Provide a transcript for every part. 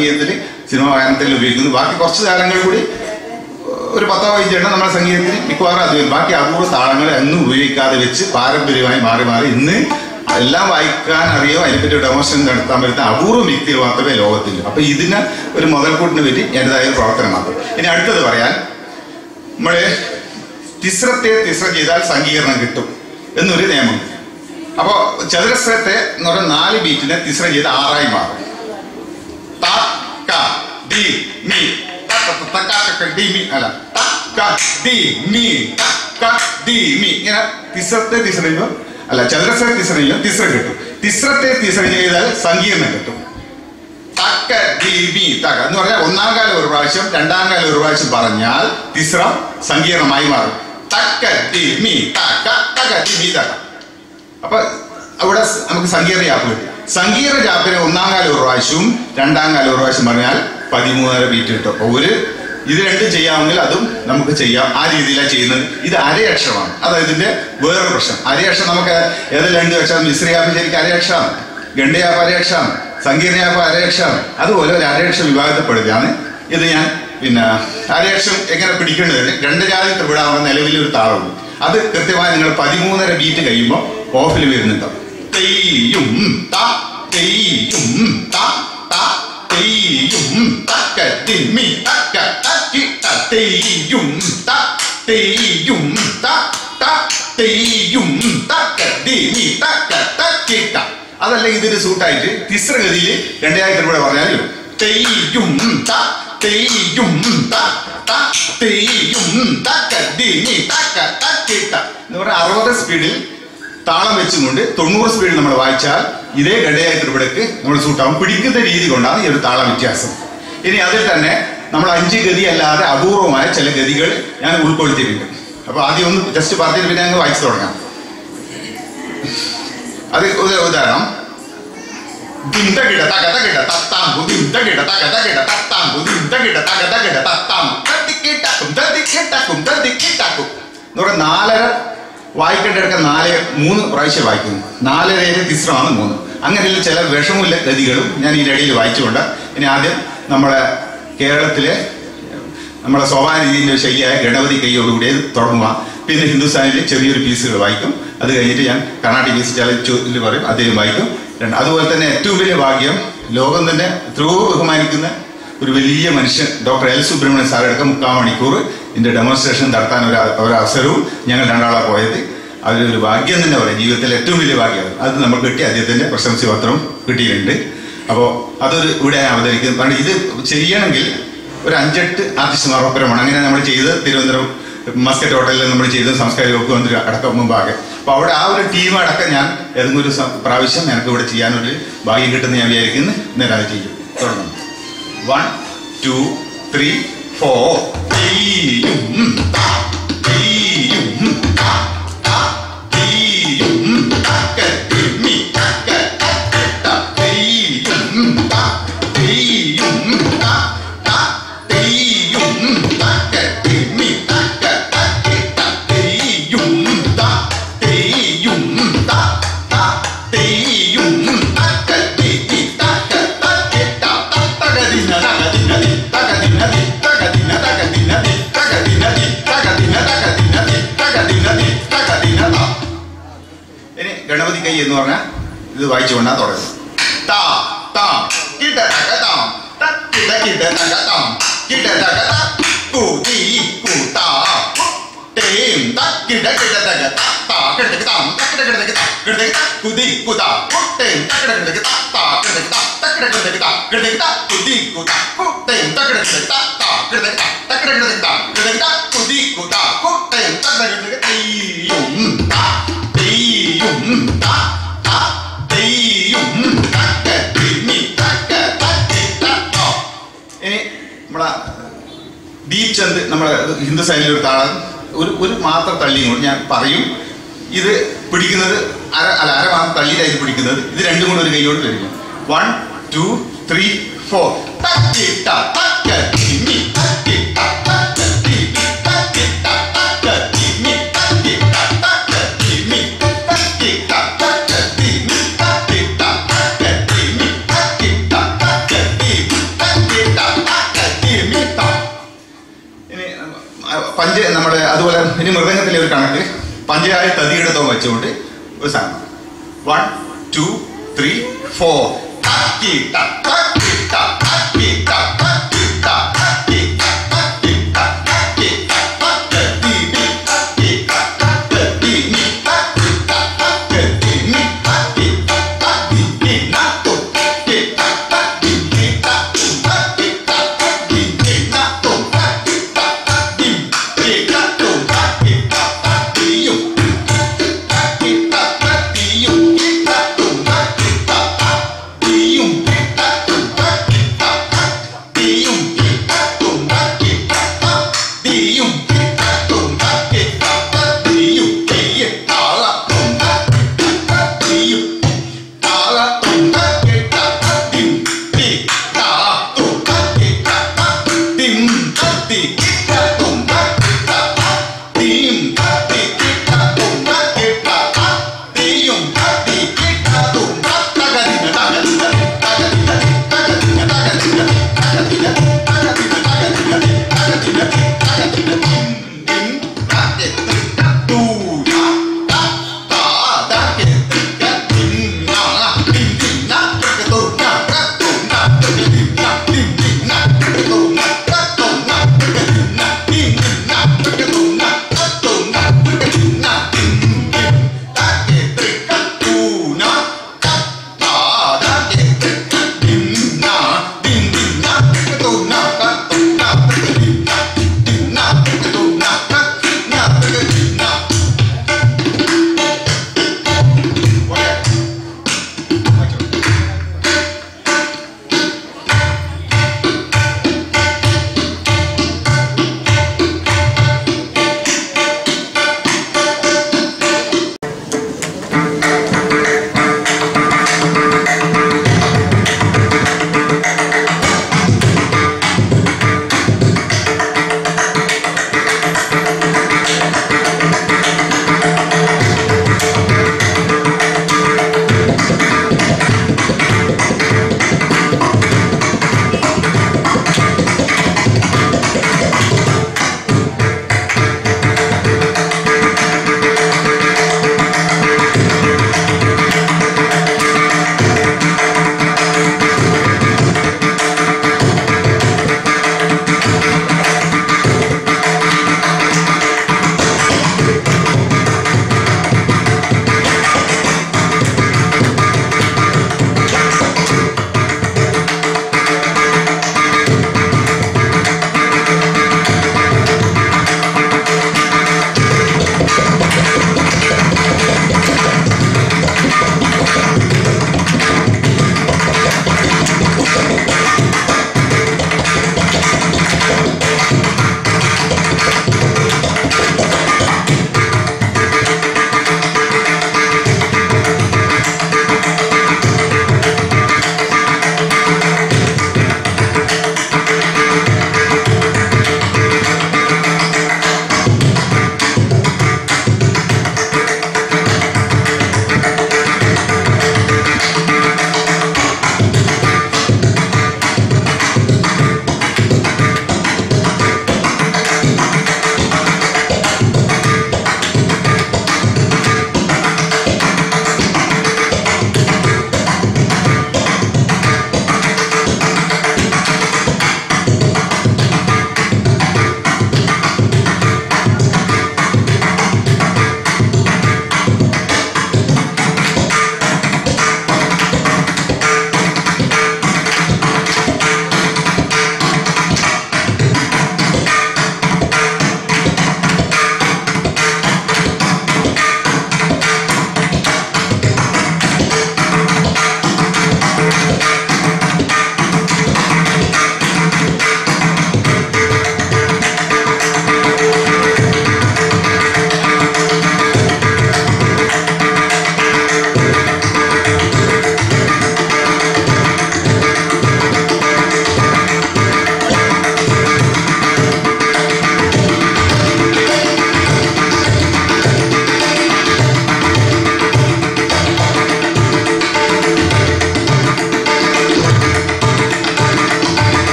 സംഗീതത്തിൽ സിനിമ ഗാനത്തിൽ ഉപയോഗിക്കുന്നു ബാക്കി കുറച്ച് താളങ്ങൾ കൂടി ഒരു പത്തോ പതിനഞ്ചെണ്ണം നമ്മുടെ സംഗീതത്തിൽ മിക്കവാറും അത് വരും. ബാക്കി അപൂർവ താളങ്ങൾ എന്നും ഉപയോഗിക്കാതെ വെച്ച് പാരമ്പര്യമായി മാറി മാറി ഇന്ന് എല്ലാം വായിക്കാൻ അറിയോ അതിനെപ്പറ്റി ഒരു ഡെമോൺസ്ട്രേഷൻ നടത്താൻ പറ്റുന്ന അപൂർവ വ്യക്തികൾ മാത്രമേ ലോകത്തിലുള്ളൂ അപ്പൊ ഇതിന് ഒരു മുതൽക്കൂട്ടിന് പറ്റി എൻ്റെതായ ഒരു പ്രവർത്തനം മാത്രം ഇനി അടുത്തത് പറയാൻ നമ്മള് തിസ്രത്തെ തിസ്ര ചെയ്താൽ സങ്കീർണം കിട്ടും എന്നൊരു നിയമം അപ്പോ ചതുരസ്രത്തെ എന്ന് പറഞ്ഞ നാല് ബീറ്റിനെ തിസ്ര ചെയ്ത് ആറായി മാറും ത, ക, ഡി, മി. ത, ത, ത, ത, ക, ക, ഡി, മി. അല്ല ത, ക, ഡി, മി. ത, ക, ഡി, മി. ഇങ്ങനെ തിസ്രത്തെ തിസ്ര ചെയ്യുമ്പോൾ അല്ല ചതുരസ്ര തിസ്ര ചെയ്യുമ്പോൾ തിസ്ര കിട്ടും തിസ്രത്തെ തിസ്ര ചെയ്താൽ സങ്കീർണം കിട്ടും തക്ക ഡി മി തക എന്ന് പറഞ്ഞാൽ ഒന്നാം കാലം ഒരു പ്രാവശ്യം രണ്ടാം കാലം ഒരു പ്രാവശ്യം പറഞ്ഞാൽ തിസ്രം സങ്കീർണമായി മാറും തക്ക ഡി മി തക തക ഡി മി തക അപ്പൊ അവിടെ സ് നമുക്ക് സങ്കീർണ ജാപ്പ് കിട്ടും സങ്കീർണ ജാപ്പിന് ഒന്നാം കാലം ഒരു പ്രാവശ്യവും രണ്ടാം കാലം ഒരു പ്രാവശ്യം പറഞ്ഞാൽ പതിമൂന്നര ബീറ്റ് കിട്ടും അപ്പൊ ഒരു ഇത് രണ്ടും ചെയ്യാമെങ്കിൽ അതും നമുക്ക് ചെയ്യാം ആ രീതിയിലാണ് ചെയ്യുന്നത് ഇത് അരയക്ഷരമാണ് അതായത് ഇതിന്റെ വേറൊരു പ്രശ്നം അരയക്ഷരം നമുക്ക് ഏതെല്ലാം രണ്ട് വെച്ചാൽ മിശ്രയാപ്പ് ശരിക്കും അരയക്ഷരമാണ് ഗണ്ഡയാപ്പ് അരയക്ഷരമാണ് സങ്കീർണയാപ്പ് അരയക്ഷരമാണ് അതുപോലെ ഒരു അരയക്ഷര വിഭാഗത്തിൽപ്പെടുകയാണ് ഇത് ഞാൻ പിന്നെ അരയക്ഷരം എങ്ങനെ പിടിക്കേണ്ടത് രണ്ട് ജാതി വിടാവുന്ന നിലവിൽ ഒരു താളമുണ്ട് അത് കൃത്യമായി നിങ്ങൾ പതിമൂന്നര ബീറ്റ് കഴിയുമ്പോൾ ഓഫിൽ വരുന്നുണ്ടാവും തെയ്യും ത തെയ്യും ത ത തെയ്യും തക്ക തിമ്മി തക്ക തക്കി ത തെയ്യും ത തെയ്യും ത ത തെയ്യും തക്ക തിമ്മി തക്ക തക്കി ത അതല്ല ഇതിന് സൂട്ടായിട്ട് തിസ്രഗതിയിൽ രണ്ടായിരത്തി ഇവിടെ പറഞ്ഞാലും തെയ്യും ത തെയ്യും ത ത തെയ്യും തക്ക തിമ്മി തക്ക തക്കി ത എന്ന് പറഞ്ഞാൽ അറുപത് സ്പീഡിൽ താളം വെച്ചുകൊണ്ട് തൊണ്ണൂറ് സ്പീഡിൽ നമ്മൾ വായിച്ചാൽ ഇതേ ഘടയായിട്ട് ഇവിടേക്ക് നമ്മൾ സൂട്ടാവും പിടിക്കുന്ന രീതി കൊണ്ടാണ് ഈ ഒരു താള വ്യത്യാസം ഇനി അതിൽ തന്നെ നമ്മൾ അഞ്ച് ഗതി അല്ലാതെ അപൂർവമായ ചില ഗതികൾ ഞാൻ ഉൾക്കൊള്ളിച്ചിട്ടുണ്ട് അപ്പൊ ആദ്യം ഒന്ന് ജസ്റ്റ് പറഞ്ഞിട്ട് പിന്നെ അങ്ങ് വായിച്ചു തുടങ്ങാം അത് ഒരു ഉദാഹരണം ദിന്തകിട തകത കിട തത്താമ്പു ദിന്തകിട തകത കിട തത്താമ്പു ദിന്തകിട തകത കിട തത്താമ്പു തത്തിക്കിട്ടാക്കും തത്തിക്കിട്ടാക്കും തത്തിക്കിട്ടാക്കും എന്ന് പറഞ്ഞാൽ നാലര വായിക്കേണ്ടടുക്ക നാല് മൂന്ന് പ്രാവശ്യം വായിക്കുന്നു നാലരയിലെ തിസ്രമാണ് മൂന്ന് അങ്ങനെയുള്ള ചില വിഷമില്ല ഗതികളും ഞാൻ ഈ ഇടയിൽ വായിച്ചുകൊണ്ട് ഇനി ആദ്യം നമ്മുടെ കേരളത്തിലെ നമ്മുടെ സോപാന രീതിൻ്റെ ശൈലിയായ ഗണപതി കൈയോടുകൂടി തുടങ്ങുക പിന്നെ ഹിന്ദുസ്ഥാനിൽ ചെറിയൊരു പീസുകൾ വായിക്കും അത് കഴിഞ്ഞിട്ട് ഞാൻ കർണാട്ടിക് പീസ് ചില ചൊല്ല് പറയും അദ്ദേഹം വായിക്കും രണ്ട് അതുപോലെ തന്നെ ഏറ്റവും വലിയ ഭാഗ്യം ലോകം തന്നെ എത്രയോ ബഹുമാനിക്കുന്ന ഒരു വലിയ മനുഷ്യൻ ഡോക്ടർ എൽ സുബ്രഹ്മണ്യൻ സാർ എടുക്ക മുക്കാൽ മണിക്കൂർ ഇതിന്റെ ഡെമോൺസ്ട്രേഷൻ നടത്താൻ ഒരു ഒരു അവസരവും ഞങ്ങൾ രണ്ടാളാ പോയത് അതൊരു ഭാഗ്യം തന്നെ പറയാം ജീവിതത്തിലെ ഏറ്റവും വലിയ ഭാഗ്യം അത് നമുക്ക് കിട്ടി അദ്ദേഹത്തിന്റെ പ്രശംസ പത്രം കിട്ടിയിട്ടുണ്ട് അപ്പോൾ അതൊരു ഇവിടെ അവതരിക്കുന്നത് കാരണം ഇത് ചെയ്യണമെങ്കിൽ ഒരു അഞ്ചെട്ട് ആർട്ടിസ്റ്റുമാർ ഒപ്പരമാണ് അങ്ങനെ നമ്മൾ ചെയ്ത് തിരുവനന്തപുരം മസ്കറ്റ് ഹോട്ടലിൽ നമ്മൾ ചെയ്ത സാംസ്കാരിക വകുപ്പ് മന്ത്രി അടക്കം മുമ്പാകെ അപ്പോൾ അവിടെ ആ ഒരു ടീം അടക്കം ഞാൻ ഏതെങ്കിലും ഒരു സം- പ്രാവശ്യം എനിക്ക് ഇവിടെ ചെയ്യാനൊരു ഭാഗ്യം കിട്ടുന്ന ഞാൻ വിചാരിക്കുന്നു നേരെ അത് ചെയ്യും തുടങ്ങും വൺ ടു ത്രീ ഫോർ തീയും താ, തീയും താ, താ, തീയും തക്ക, തിമ്മി, തക്ക, തക്ക, ത, തീയും താ, തീയും താ, താ, തീയും തക്ക, തിമ്മി, തക്ക, തക്ക, ത, തീയും താ, തീയും താ, താ, തീയും തക്ക, തിമ്മി, തക്ക, തക്ക, ത, ത, തകതിന, തകതിന, തി, തകതിന, തി, തകതിന, തകതിന, തി, തകതിന, തി, തകതിന, തകതിന, തി, തകതിന, തി, തകതിന, ത. ഇനി ഗണപതി കൈ എന്ന് പറഞ്ഞാൽ ഇത് വായിച്ചുകൊണ്ടാ തുടങ്ങും താ താ കിട തക താം ത കിട കിട തക താം കിട തക ത കു തി കു താ ടേം ത കിട കിട തക ത താ കിട തക താം ത കിട കിട തക ത കിട തക ത കു തി കു താ കു ടേം ത കിട കിട തക ത താ കിട തക ത ത കിട കിട തക ത കിട തക ത കു തി കു താ കു ടേം ത കിട കിട തക ത താ കിട തക ത ത കിട കിട തക ത കിട തക ത കു തി കു താ കു ടേം ത കിട കിട തക തീയും താ തീയും താ താ തീയും തക്ക തിമ്മി തക്ക തക്കി തട്ടോ ഇനി നമ്മളെ ദീപ് ചന്ദ് നമ്മളെ ഹിന്ദു സൈനിൽ ഒരു താളം ഒരു ഒരു മാത്രം തള്ളിയും കൂടി ഞാൻ പറയും ഇത് പിടിക്കുന്നത് അര അല്ല അര മാത്രം തള്ളിയിട്ടായി പിടിക്കുന്നത് ഇത് രണ്ടും കൂടെ ഒരു കൈയോട് കഴിക്കും വൺ ടു ത്രീ ഫോർ തക്കിട്ട തക്ക തിമ്മി തക്കിട്ട തക്ക തിമ്മി തക്കിട്ട തക്ക തിമ്മി തക്കിട്ട തക്ക തിമ്മി തക്കിട്ട തക്ക തിമ്മി തക്കിട്ട തക്ക തിമ്മി തക്കിട്ട തക്ക തിമ്മി തക്കിട്ട പഞ്ച് നമ്മുടെ അതുപോലെ ഇനി മൃദംഗത്തിലെ ഒരു കണക്ക് പഞ്ചയായ തതിയെടുത്തോ വെച്ചുകൊണ്ട് ഒരു സാധനം വൺ ടു ത്രീ ഫോർ ും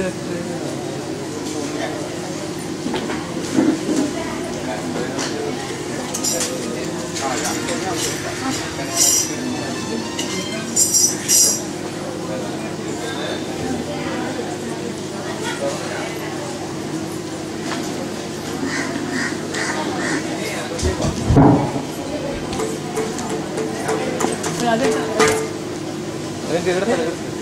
അത്